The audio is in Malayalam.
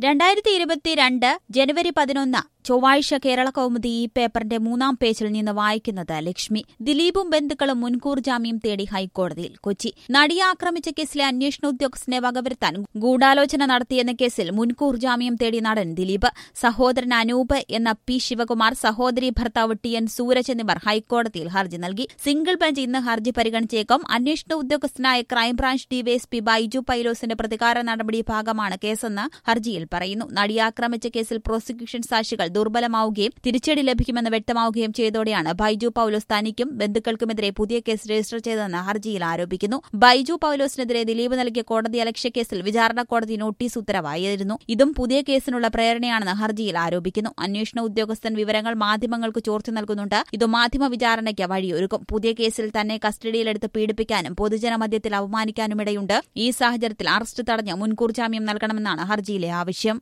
രണ്ടായിരത്തി ഇരുപത്തിരണ്ട് ജനുവരി പതിനൊന്ന് ചൊവ്വാഴ്ച കേരള കൗമുദി ഈ പേപ്പറിന്റെ മൂന്നാം പേജിൽ നിന്ന് വായിക്കുന്നത് ലക്ഷ്മി ദിലീപും ബന്ധുക്കളും മുൻകൂർ ജാമ്യം തേടി ഹൈക്കോടതിയിൽ കൊച്ചി നടിയെ ആക്രമിച്ച കേസിലെ അന്വേഷണ ഉദ്യോഗസ്ഥനെ വകവരുത്താൻ ഗൂഢാലോചന നടത്തിയെന്ന കേസിൽ മുൻകൂർ ജാമ്യം തേടി നടൻ ദിലീപ് സഹോദരൻ അനൂപ് എന്ന പി ശിവകുമാർ സഹോദരി ഭർത്താവ് ടി എൻ സൂരജ് എന്നിവർ ഹൈക്കോടതിയിൽ ഹർജി നൽകി സിംഗിൾ ബെഞ്ച് ഇന്ന് ഹർജി പരിഗണിച്ചേക്കും അന്വേഷണ ഉദ്യോഗസ്ഥനായ ക്രൈംബ്രാഞ്ച് ഡിവൈഎസ്പി ബൈജു പൈലോസിന്റെ പ്രതികാര നടപടി ഭാഗമാണ് കേസെന്ന് ഹർജിയിൽ പറയുന്നു നടിയെ ആക്രമിച്ച കേസിൽ പ്രോസിക്യൂഷൻ സാക്ഷികൾ ദുർബലമാവുകയും തിരിച്ചടി ലഭിക്കുമെന്ന് വ്യക്തമാവുകയും ചെയ്തോടെയാണ് ബൈജു പൌലോസ് തനിക്കും ബന്ധുക്കൾക്കുമെതിരെ പുതിയ കേസ് രജിസ്റ്റർ ചെയ്തതെന്ന് ഹർജിയിൽ ആരോപിക്കുന്നു ബൈജു പൌലോസിനെതിരെ ദിലീപ് നൽകിയ കോടതി അലക്ഷ്യ കേസിൽ വിചാരണ കോടതി നോട്ടീസ് ഉത്തരവായിരുന്നു ഇതും പുതിയ കേസിനുള്ള പ്രേരണയാണെന്ന് ഹർജിയിൽ ആരോപിക്കുന്നു അന്വേഷണ ഉദ്യോഗസ്ഥൻ വിവരങ്ങൾ മാധ്യമങ്ങൾക്ക് ചോർത്തി നൽകുന്നുണ്ട് ഇത് മാധ്യമ വിചാരണയ്ക്ക് വഴിയൊരുക്കും പുതിയ കേസിൽ തന്നെ കസ്റ്റഡിയിലെടുത്ത് പീഡിപ്പിക്കാനും പൊതുജനമധ്യത്തിൽ അവമാനിക്കാനുമിടയുണ്ട് ഈ സാഹചര്യത്തിൽ അറസ്റ്റ് തടഞ്ഞ് മുൻകൂർ ജാമ്യം നൽകണമെന്നാണ് ഹർജിയിലെ ആവശ്യം